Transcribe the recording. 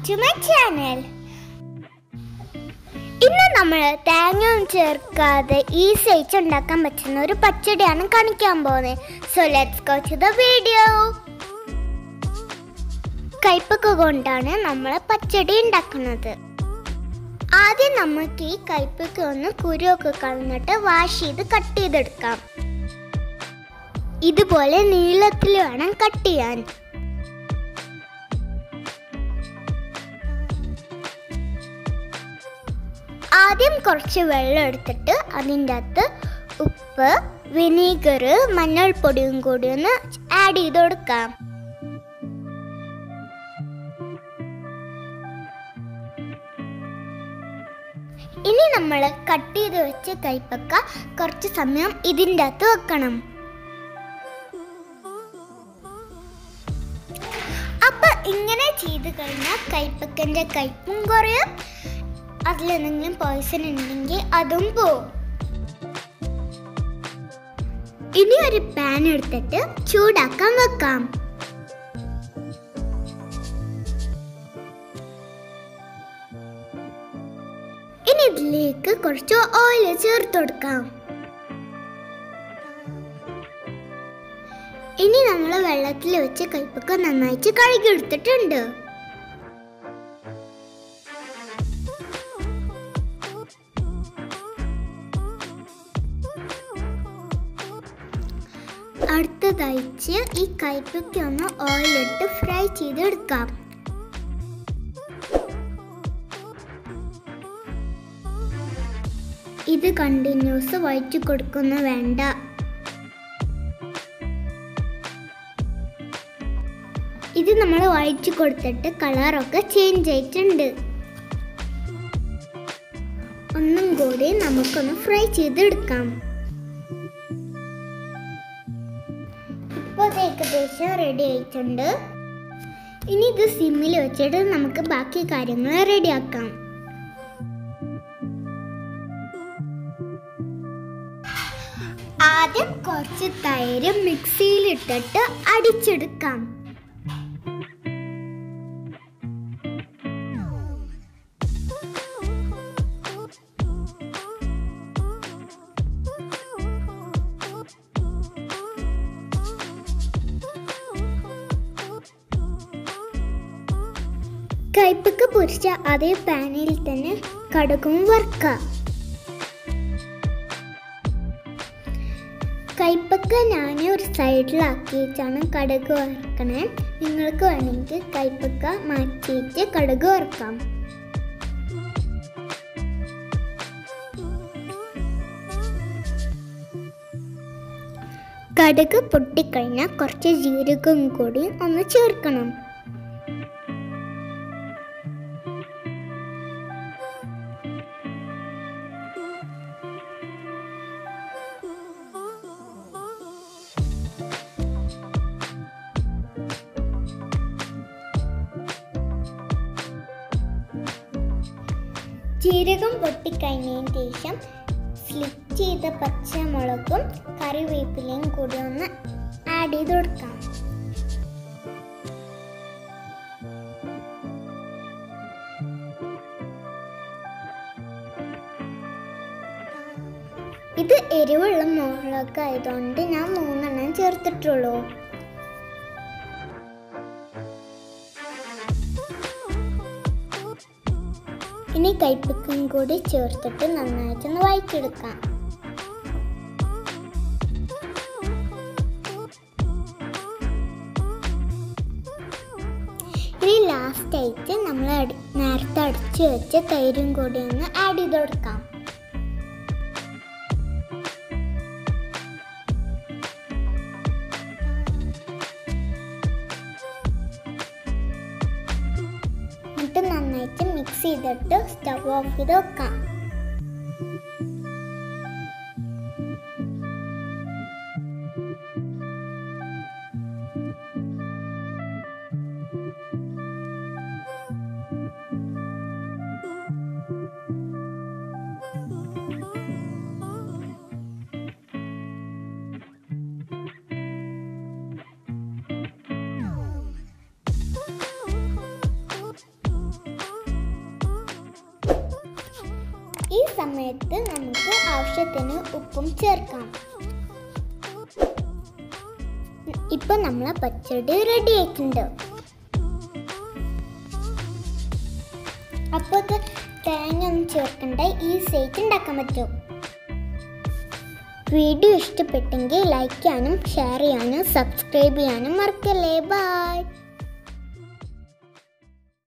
to my channel ഇന്ന് നമ്മൾ തേങ്ങയൊന്നും ചേർക്കാതെ ഈസി ആയിട്ട് ഉണ്ടാക്കാൻ പറ്റുന്ന ഒരു പച്ചടിയാണ് കാണിക്കാൻ പോകുന്നത് so let's go to the video കയ്പൊക്കെ കൊണ്ടാണ് നമ്മൾ പച്ചടി ഉണ്ടാക്കുന്നത് ആദ്യം നമുക്ക് ഈ കയ്പൊക്കെ ഒന്ന് കുരുവൊക്കെ കളഞ്ഞിട്ട് വാഷ് ചെയ്ത് കട്ട് ചെയ്തെടുക്കാം ഇതുപോലെ നീളത്തിൽ വേണം കട്ട് ചെയ്യാൻ ആദ്യം കുറച്ച് വെള്ളം എടുത്തിട്ട് അതിൻ്റെ അകത്ത് ഉപ്പ് വിനീഗർ മഞ്ഞൾപ്പൊടിയും കൂടി ഒന്ന് ആഡ് ചെയ്ത് കൊടുക്കാം ഇനി നമ്മൾ കട്ട് ചെയ്ത് വെച്ച കൈപ്പക്ക കുറച്ച് സമയം ഇതിൻ്റെ അകത്ത് വെക്കണം അപ്പൊ ഇങ്ങനെ ചെയ്ത് കഴിഞ്ഞാൽ കൈപ്പക്കൻ്റെ കയ്പും കുറയും അതിലെന്തെങ്കിലും പോയിസൺ ഉണ്ടെങ്കിൽ അതും പോവും ഇനി ഒരു പാൻ എടുത്തിട്ട് ചൂടാക്കാൻ വെക്കാം ഇനി ഇതിലേക്ക് കുറച്ച് ഓയിൽ ചേർത്ത് കൊടുക്കാം ഇനി നമ്മൾ വെള്ളത്തിൽ വെച്ച് കയ്പൊക്കെ നന്നായിട്ട് കഴുകി എടുത്തിട്ടുണ്ട് അടുത്തതായിട്ട് ഈ കയ്പയ്ക്ക് ഒന്ന് ഓയിലിട്ട് ഫ്രൈ ചെയ്തെടുക്കാം ഇത് കണ്ടിന്യൂസ് വഴറ്റി കൊടുക്കുന്ന വേണ്ട ഇത് നമ്മൾ വഴറ്റി കൊടുത്തിട്ട് കളറൊക്കെ ചേഞ്ച് ആയിട്ടുണ്ട് ഒന്നും കൂടി നമുക്കൊന്ന് ഫ്രൈ ചെയ്തെടുക്കാം ഇപ്പോൾ ഇത് ഏകദേശം റെഡി ആയിട്ടുണ്ട് ഇനി ഇത് സിമ്മിൽ വെച്ചിട്ട് നമുക്ക് ബാക്കി കാര്യങ്ങൾ റെഡിയാക്കാം ആദ്യം കുറച്ച് തൈര് മിക്സിയിലിട്ടിട്ട് അടിച്ചെടുക്കാം കയ്പൊക്കെ പൊരിച്ച അതേ പാനിൽ തന്നെ കടുകും വറുക്കാം കയ്പക്ക ഞാൻ ഒരു സൈഡിലാക്കിയിട്ടാണ് കടുക് വറുക്കണേ നിങ്ങൾക്ക് വേണമെങ്കിൽ കയ്പക്ക മാറ്റിയിട്ട് കടുക് വറുക്കാം കടുക് പൊട്ടിക്കഴിഞ്ഞാൽ കുറച്ച് ജീരകം കൂടി ഒന്ന് ചേർക്കണം ജീരകം പൊട്ടിക്കഴിഞ്ഞതിന് ശേഷം സ്ലിപ്പ് ചെയ്ത പച്ചമുളകും കറിവേപ്പിലയും കൂടി ഒന്ന് ആഡ് ചെയ്ത് കൊടുക്കാം ഇത് എരിവുള്ള മുളക് ആയതുകൊണ്ട് ഞാൻ മൂന്നെണ്ണം ചേർത്തിട്ടുള്ളൂ ഇനി കൈപ്പക്കും കൂടി ചേർത്തിട്ട് നന്നായിട്ടൊന്ന് വഴറ്റിയെടുക്കാം ഇനി ലാസ്റ്റ് ആയിട്ട് നമ്മൾ അടി- നേരത്തെ അടിച്ചു വെച്ച തൈരും കൂടി ഒന്ന് ആഡ് ചെയ്ത് കൊടുക്കാം എന്നിട്ട് നന്നായിട്ട് മിക്സ് ചെയ്തിട്ട് സ്റ്റവ് ഓഫ് ചെയ്ത് വെക്കാം സമയത്ത് നമുക്ക് ആവശ്യത്തിന് ഉപ്പും ചേർക്കാം ഇപ്പൊ നമ്മളെ പച്ചടി റെഡി ആയിട്ടുണ്ട് അപ്പോൾ ഇത് തേങ്ങ ഒന്നും ചേർക്കണ്ട ഈസി ആയിട്ട് ഉണ്ടാക്കാൻ പറ്റും വീഡിയോ ഇഷ്ടപ്പെട്ടെങ്കിൽ ലൈക്ക് ചെയ്യാനും ഷെയർ ചെയ്യാനും സബ്സ്ക്രൈബ് ചെയ്യാനും മറക്കല്ലേ ബൈ